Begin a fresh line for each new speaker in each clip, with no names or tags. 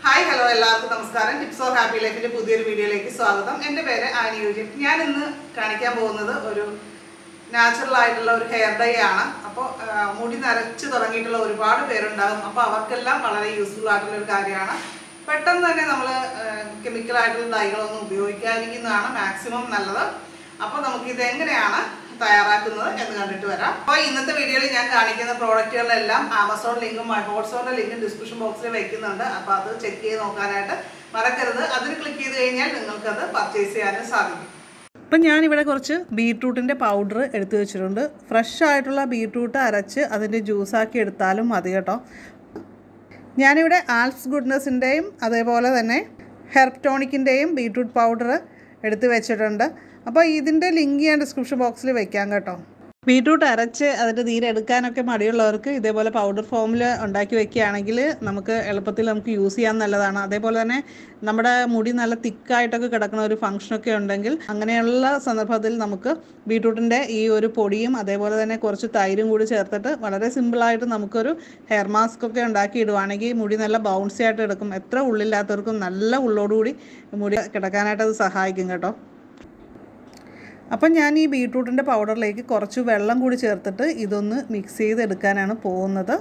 hi hello എല്ലാവർക്കും നമസ്കാരം tips of happy ലൈഫിന്റെ പുതിയൊരു വീഡിയോയിലേക്ക് സ്വാഗതം എൻ്റെ പേര് ആനി യൂജിൻ ഞാൻ ഇന്ന് കാണിക്കാൻ പോകുന്നത് ഒരു നാച്ചുറൽ ആയിട്ടുള്ള ഒരു ഹെയർ ഡൈ ആണ് അപ്പോൾ മുടി നരച്ച് തുടങ്ങിയിട്ടുള്ള ഒരുപാട് പേരുണ്ടാകും അപ്പോൾ അവർക്കെല്ലാം വളരെ യൂസ്ഫുൾ ആയിട്ടുള്ള ഒരു കാര്യമാണ് പെട്ടെന്ന് തന്നെ നമ്മൾ കെമിക്കൽ ആയിട്ടുള്ള ഡൈകളൊന്നും ഉപയോഗിക്കാതിരിക്കുന്നതാണ് മാക്സിമം നല്ലത് അപ്പോൾ നമുക്ക് ഇത് എങ്ങനെയാണ് തയ്യാറാക്കുന്നത് എന്ന് കണ്ടിട്ട് വരാം അപ്പോൾ ഇന്നത്തെ വീഡിയോയിൽ ഞാൻ കാണിക്കുന്ന പ്രോഡക്റ്റുകളെല്ലാം ആമസോൺ ലിങ്കും ഹോട്ട്സോണിന്റെ ലിങ്കും ഡിസ്ക്രിപ്ഷൻ ബോക്സിൽ വെക്കുന്നുണ്ട് അപ്പോൾ അത് ചെക്ക് ചെയ്ത് നോക്കാനായിട്ട് മറക്കരുത് അതിൽ ക്ലിക്ക് ചെയ്ത് കഴിഞ്ഞാൽ നിങ്ങൾക്കത് പർച്ചേസ് ചെയ്യാനും സാധിക്കും
അപ്പം ഞാനിവിടെ കുറച്ച് ബീട്രൂട്ടിൻ്റെ പൗഡർ എടുത്തു വെച്ചിട്ടുണ്ട് ഫ്രഷ് ആയിട്ടുള്ള ബീട്രൂട്ട് അരച്ച് അതിൻ്റെ ജ്യൂസാക്കി എടുത്താലും മതി കേട്ടോ ഞാനിവിടെ ആൽസ് ഗുഡ്നസിൻ്റെയും അതേപോലെ തന്നെ ഹെർപ്റ്റോണിക്കിൻ്റെയും ബീട്രൂട്ട് പൗഡർ എടുത്ത് വെച്ചിട്ടുണ്ട് അപ്പോൾ ഇതിൻ്റെ ലിങ്ക് ഞാൻ ഡിസ്ക്രിപ്ഷൻ ബോക്സിൽ വെക്കാം കേട്ടോ ബീട്രൂട്ട് അരച്ച് അതിൻ്റെ നീരെടുക്കാനൊക്കെ മടിയുള്ളവർക്ക് ഇതേപോലെ പൗഡർ ഫോമിൽ ഉണ്ടാക്കി വെക്കുകയാണെങ്കിൽ നമുക്ക് എളുപ്പത്തിൽ നമുക്ക് യൂസ് ചെയ്യാൻ നല്ലതാണ് അതേപോലെ തന്നെ നമ്മുടെ മുടി നല്ല തിക്കായിട്ടൊക്കെ കിടക്കുന്ന ഒരു ഫംഗ്ഷനൊക്കെ ഉണ്ടെങ്കിൽ അങ്ങനെയുള്ള സന്ദർഭത്തിൽ നമുക്ക് ബീട്രൂട്ടിൻ്റെ ഈ ഒരു പൊടിയും അതേപോലെ തന്നെ കുറച്ച് തൈരും കൂടി ചേർത്തിട്ട് വളരെ സിമ്പിളായിട്ട് നമുക്കൊരു ഹെയർ മാസ്ക് ഒക്കെ ഉണ്ടാക്കി ഇടുവാണെങ്കിൽ മുടി നല്ല ബൗൺസി ആയിട്ട് എടുക്കും എത്ര ഉള്ളില്ലാത്തവർക്കും നല്ല ഉള്ളോടുകൂടി മുടി കിടക്കാനായിട്ട് അത് സഹായിക്കും കേട്ടോ അപ്പം ഞാൻ ഈ ബീട്രൂട്ടിൻ്റെ പൗഡറിലേക്ക് കുറച്ച് വെള്ളം കൂടി ചേർത്തിട്ട് ഇതൊന്ന് മിക്സ് ചെയ്തെടുക്കാനാണ് പോകുന്നത്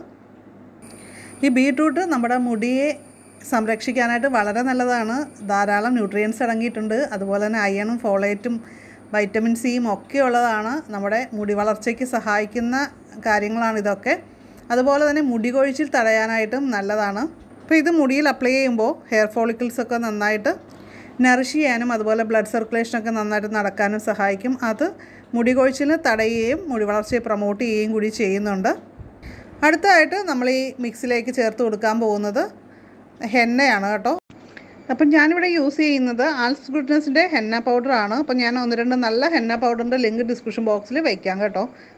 ഈ ബീട്രൂട്ട് നമ്മുടെ മുടിയെ സംരക്ഷിക്കാനായിട്ട് വളരെ നല്ലതാണ് ധാരാളം ന്യൂട്രിയൻസ് അടങ്ങിയിട്ടുണ്ട് അതുപോലെ തന്നെ അയണും ഫോളേറ്റും വൈറ്റമിൻ സിയും ഒക്കെ ഉള്ളതാണ് നമ്മുടെ മുടി വളർച്ചയ്ക്ക് സഹായിക്കുന്ന കാര്യങ്ങളാണ് ഇതൊക്കെ അതുപോലെ തന്നെ മുടി കൊഴിച്ചിൽ തടയാനായിട്ടും നല്ലതാണ് അപ്പോൾ ഇത് മുടിയിൽ അപ്ലൈ ചെയ്യുമ്പോൾ ഹെയർ ഫോളിക്കിൾസ് ഒക്കെ നന്നായിട്ട് നറിഷ് ചെയ്യാനും അതുപോലെ ബ്ലഡ് സർക്കുലേഷനൊക്കെ നന്നായിട്ട് നടക്കാനും സഹായിക്കും അത് മുടി കൊഴിച്ചിൽ തടയുകയും മുടി വളർച്ചയെ പ്രൊമോട്ട് ചെയ്യുകയും കൂടി ചെയ്യുന്നുണ്ട് അടുത്തതായിട്ട് നമ്മൾ ഈ മിക്സിലേക്ക് ചേർത്ത് കൊടുക്കാൻ പോകുന്നത് ഹെന്നയാണ് കേട്ടോ അപ്പം ഞാനിവിടെ യൂസ് ചെയ്യുന്നത് ആൽസ് ഗുഡ്നസിൻ്റെ ഹെന്ന പൗഡറാണ് അപ്പം ഞാൻ ഒന്ന് രണ്ട് നല്ല ഹെന്ന പൗഡറിൻ്റെ ലിങ്ക് ഡിസ്ക്രിപ്ഷൻ ബോക്സിൽ വയ്ക്കാം കേട്ടോ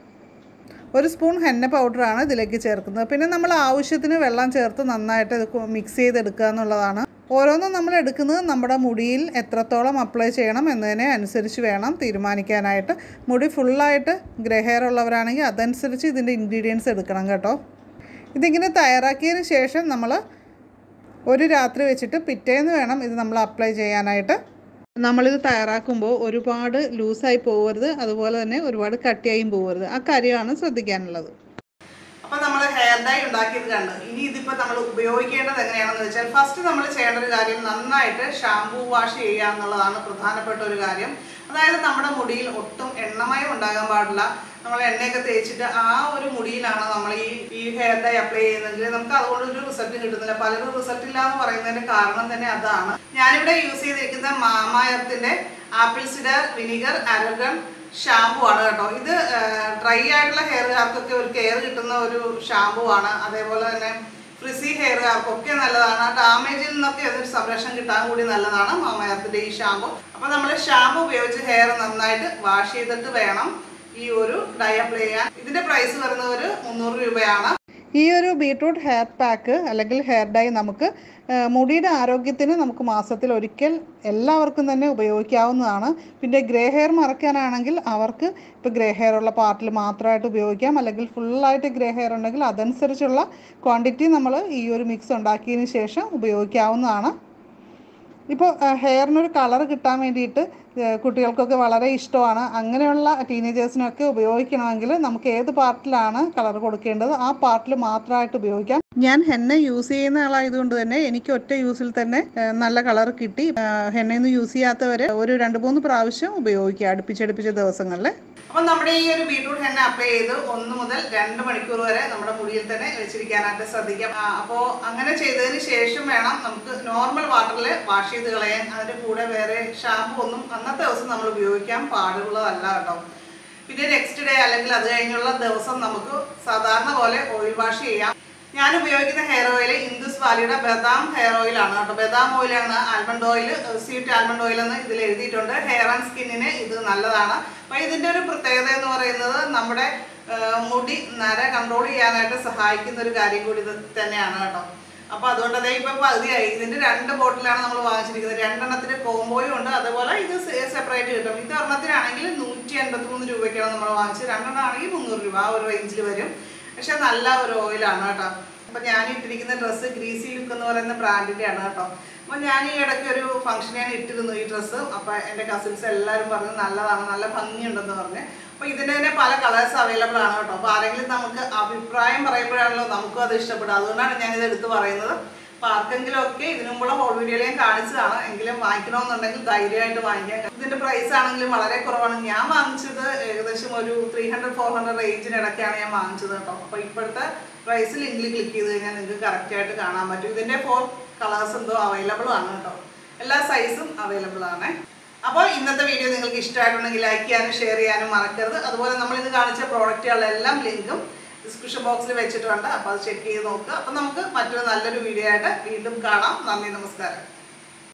ഒരു സ്പൂൺ ഹെന്ന പൗഡറാണ് ഇതിലേക്ക് ചേർക്കുന്നത് പിന്നെ നമ്മൾ ആവശ്യത്തിന് വെള്ളം ചേർത്ത് നന്നായിട്ട് ഇത് മിക്സ് ചെയ്തെടുക്കുക എന്നുള്ളതാണ് ഓരോന്നും നമ്മൾ എടുക്കുന്നത് നമ്മുടെ മുടിയിൽ എത്രത്തോളം അപ്ലൈ ചെയ്യണം എന്നതിനെ അനുസരിച്ച് വേണം തീരുമാനിക്കാനായിട്ട് മുടി ഫുള്ളായിട്ട് ഗ്രേ ഹെയർ ഉള്ളവരാണെങ്കിൽ അതനുസരിച്ച് ഇതിൻ്റെ ഇൻഗ്രീഡിയൻസ് എടുക്കണം കേട്ടോ ഇതിങ്ങനെ തയ്യാറാക്കിയതിന് ശേഷം നമ്മൾ ഒരു രാത്രി വെച്ചിട്ട് പിറ്റേന്ന് വേണം ഇത് നമ്മൾ അപ്ലൈ ചെയ്യാനായിട്ട് നമ്മളിത് തയ്യാറാക്കുമ്പോൾ ഒരുപാട് ലൂസായി പോകരുത് അതുപോലെ തന്നെ ഒരുപാട് കട്ടിയായും പോകരുത് ആ കാര്യമാണ് ശ്രദ്ധിക്കാനുള്ളത്
അപ്പൊ നമ്മൾ ഹെയർ ഡൈ ഉണ്ടാക്കിയത് കണ്ടു ഇനി ഇതിപ്പോ നമ്മൾ ഉപയോഗിക്കേണ്ടത് എങ്ങനെയാണെന്ന് വെച്ചാൽ ഫസ്റ്റ് നമ്മൾ ചെയ്യേണ്ട ഒരു കാര്യം നന്നായിട്ട് ഷാംപൂ വാഷ് ചെയ്യുക എന്നുള്ളതാണ് പ്രധാനപ്പെട്ട ഒരു കാര്യം അതായത് നമ്മുടെ മുടിയിൽ ഒട്ടും എണ്ണമയം ഉണ്ടാകാൻ പാടില്ല നമ്മൾ എണ്ണയൊക്കെ തേച്ചിട്ട് ആ ഒരു മുടിയിലാണ് നമ്മൾ ഈ ഈ ഹെയർ ഡൈ അപ്ലൈ ചെയ്യുന്നതെങ്കിൽ നമുക്ക് അതുകൊണ്ട് ഒരു റിസൾട്ട് കിട്ടുന്നില്ല പലരും റിസൾട്ട് ഇല്ല എന്ന് പറയുന്നതിന്റെ കാരണം തന്നെ അതാണ് ഞാനിവിടെ യൂസ് ചെയ്തിരിക്കുന്ന മാമായത്തിന്റെ apple cider vinegar argan shampoo ആണ് കേട്ടോ ഇത് ഡ്രൈ ആയിട്ടുള്ള ഹെയറുകാർക്കൊക്കെ ഒരു കെയർ കിട്ടുന്ന ഒരു ഷാമ്പു ആണ് അതേപോലെ തന്നെ ഫ്രിസി ഹെയറുകാർക്കൊക്കെ നല്ലതാണ് ഡാമേജിൽ നിന്നൊക്കെ ഒരു സംരക്ഷണം കിട്ടാൻ കൂടി നല്ലതാണ് മാമയത്തിന്റെ ഈ ഷാമ്പു അപ്പൊ നമ്മൾ ഷാമ്പു ഉപയോഗിച്ച് ഹെയർ നന്നായിട്ട് വാഷ് ചെയ്തിട്ട് വേണം ഈ ഒരു ഡൈ അപ്ലൈ ചെയ്യാൻ ഇതിന്റെ പ്രൈസ് വരുന്നത് ഒരു മുന്നൂറ് രൂപയാണ്
ഈ ഒരു ബീട്രൂട്ട് ഹെയർ പാക്ക് അല്ലെങ്കിൽ ഹെയർ ഡൈ നമുക്ക് ആ, മുടിയുടെ ആരോഗ്യത്തിന് നമുക്ക് മാസത്തിൽ ഒരിക്കൽ എല്ലാവർക്കും തന്നെ ഉപയോഗിക്കാവുന്നതാണ് പിന്നെ ഗ്രേ ഹെയർ മറയ്ക്കാനാണെങ്കിൽ അവർക്ക് ഇപ്പോൾ ഗ്രേ ഹെയർ ഉള്ള പാർട്ടിൽ മാത്രമായിട്ട് ഉപയോഗിക്കാം അല്ലെങ്കിൽ ഫുള്ളായിട്ട് ഗ്രേ ഹെയർ ഉണ്ടെങ്കിൽ അതനുസരിച്ചുള്ള ക്വാണ്ടിറ്റി നമ്മൾ ഈ ഒരു മിക്സ് ഉണ്ടാക്കിയതിന് ശേഷം ഉപയോഗിക്കാവുന്നതാണ് ഇപ്പോൾ ഹെയറിനൊരു കളർ കിട്ടാൻ വേണ്ടിയിട്ട് ഏഹ് കുട്ടികൾക്കൊക്കെ വളരെ ഇഷ്ടമാണ് അങ്ങനെയുള്ള ടീനേജേഴ്സിനൊക്കെ ഉപയോഗിക്കണമെങ്കിൽ നമുക്ക് ഏത് പാർട്ടിലാണ് കളർ കൊടുക്കേണ്ടത് ആ പാർട്ടിൽ മാത്രമായിട്ട് ഉപയോഗിക്കാം ഞാൻ ഹെന്ന യൂസ് ചെയ്യുന്ന ആളായതുകൊണ്ട് തന്നെ എനിക്ക് ഒറ്റ യൂസിൽ തന്നെ ഏഹ് നല്ല കളർ കിട്ടി ഏഹ് ഹെന്നയൊന്നും യൂസ് ചെയ്യാത്തവർ ഒരു രണ്ട് മൂന്ന് പ്രാവശ്യം ഉപയോഗിക്കുക അടുപ്പിച്ചടുപ്പിച്ച ദിവസങ്ങളിൽ
അപ്പൊ നമ്മുടെ ഈ ഒരു ബീട്രൂട്ട് ഹെന്ന അപ്ലൈ ചെയ്ത് ഒന്ന് മുതൽ രണ്ട് മണിക്കൂർ വരെ നമ്മുടെ മുടിയിൽ തന്നെ വെച്ചിരിക്കാനായിട്ട് ശ്രദ്ധിക്കാം ആ, അപ്പോ അങ്ങനെ ചെയ്തതിന് ശേഷം വേണം നമുക്ക് നോർമൽ വാട്ടറിൽ വാഷ് ചെയ്ത് കളയാൻ അതിന്റെ കൂടെ വേറെ ഷാമ്പു ഒന്നും അന്നത്തെ ദിവസം നമ്മൾ ഉപയോഗിക്കാൻ പാടുള്ളതല്ല കേട്ടോ പിന്നെ നെക്സ്റ്റ് ഡേ അല്ലെങ്കിൽ അത് കഴിഞ്ഞുള്ള ദിവസം നമുക്ക് സാധാരണ പോലെ ഓയിൽ വാഷ് ചെയ്യാം ഞാൻ ഉപയോഗിക്കുന്ന ഹെയർ ഓയിൽ ഇൻഡസ് വാലിയുടെ ബദാം ഹെയർ ഓയിൽ ആണ് കേട്ടോ ബദാം ഓയിലാണ് almond oil sweet almond oil എന്ന് ഇതിൽ എഴുതിയിട്ടുണ്ട് ഹെയർ ആൻഡ് സ്കിന്നിന് ഇത് നല്ലതാണ് അപ്പോൾ ഇതിൻ്റെ ഒരു പ്രത്യേകത എന്ന് പറയുന്നത് നമ്മുടെ ആ, മുടി നര കൺട്രോൾ ചെയ്യാനായിട്ട് സഹായിക്കുന്ന ഒരു കാര്യം കൂടി ഇത് തന്നെയാണ് കേട്ടോ അപ്പോൾ അതുകൊണ്ട് അതേ ഇപ്പം പകുതിയായി ഇതിൻ്റെ രണ്ട് ബോട്ടിലാണ് നമ്മൾ വാങ്ങിച്ചിരിക്കുന്നത് രണ്ടെണ്ണത്തിന് കോംബോയും ഉണ്ട് അതുപോലെ ഇത് സെപ്പറേറ്റ് കിട്ടും ഇത് ഒരെണ്ണത്തിനാണെങ്കിൽ നൂറ്റി എൺപത്തി മൂന്ന് രൂപയ്ക്കാണ് നമ്മൾ വാങ്ങിച്ചത് രണ്ടെണ്ണം ആണെങ്കിൽ മുന്നൂറ് രൂപ ആ ഒരു റേഞ്ചിൽ വരും പക്ഷെ നല്ല ഒരു ഓയിലാണ് കേട്ടോ അപ്പം ഞാൻ ഇട്ടിരിക്കുന്ന ഡ്രസ്സ് ഗ്രീസി ലുക്ക് എന്ന് പറയുന്ന ബ്രാൻഡിൻ്റെ ആണ് കേട്ടോ അപ്പോൾ ഞാൻ ഈ ഇടയ്ക്ക് ഒരു ഫംഗ്ഷനാണ് ഇട്ടിരുന്നു ഈ ഡ്രസ്സ് അപ്പോൾ എൻ്റെ കസിൻസ് എല്ലാവരും പറഞ്ഞു നല്ലതാണ് നല്ല ഭംഗിയുണ്ടെന്ന് പറഞ്ഞ് അപ്പോൾ ഇതിൻ്റെ തന്നെ പല കളേഴ്സ് അവൈലബിൾ ആണ് കേട്ടോ അപ്പോൾ ആരെങ്കിലും നമുക്ക് അഭിപ്രായം പറയുമ്പോഴാണല്ലോ നമുക്കും അത് ഇഷ്ടപ്പെടുക അതുകൊണ്ടാണ് ഞാനിത് എടുത്ത് പറയുന്നത് അപ്പോൾ ആർക്കെങ്കിലും ഒക്കെ ഇതിനു മുമ്പുള്ള ഹോൾ വീഡിയോയിൽ ഞാൻ കാണിച്ചതാണ് എങ്കിലും വാങ്ങിക്കണമെന്നുണ്ടെങ്കിൽ ധൈര്യമായിട്ട് വാങ്ങിക്കാം ഇതിന്റെ പ്രൈസ് ആണെങ്കിലും വളരെ കുറവാണ് ഞാൻ വാങ്ങിച്ചത് ഏകദേശം ഒരു ത്രീ ഹൺഡ്രഡ് ഫോർ ഹൺഡ്രഡ് റേഞ്ചിനിടയ്ക്കാണ് ഞാൻ വാങ്ങിച്ചത് കേട്ടോ അപ്പോൾ ഇപ്പോഴത്തെ പ്രൈസ് ലിങ്കിൽ ക്ലിക്ക് ചെയ്ത് കഴിഞ്ഞാൽ നിങ്ങൾക്ക് കറക്റ്റ് ആയിട്ട് കാണാൻ പറ്റും ഇതിന്റെ ഫോർ കളേഴ്സ് എന്തോ അവൈലബിൾ ആണ് കേട്ടോ എല്ലാ സൈസും അവൈലബിൾ ആണ് അപ്പോൾ ഇന്നത്തെ വീഡിയോ നിങ്ങൾക്ക് ഇഷ്ടമായിട്ടുണ്ടെങ്കിൽ ലൈക്ക് ചെയ്യാനും ഷെയർ ചെയ്യാനും മറക്കരുത് അതുപോലെ നമ്മൾ ഇന്ന് കാണിച്ച പ്രോഡക്റ്റുകളുടെ എല്ലാം ലിങ്കും ഡിസ്ക്രിപ്ഷൻ ബോക്സിൽ വെച്ചിട്ടുണ്ട് അപ്പോൾ അത് ചെക്ക് ചെയ്ത് നോക്കുക അപ്പോൾ നമുക്ക് മറ്റൊരു നല്ലൊരു വീഡിയോ ആയിട്ട് വീണ്ടും കാണാം നന്ദി നമസ്കാരം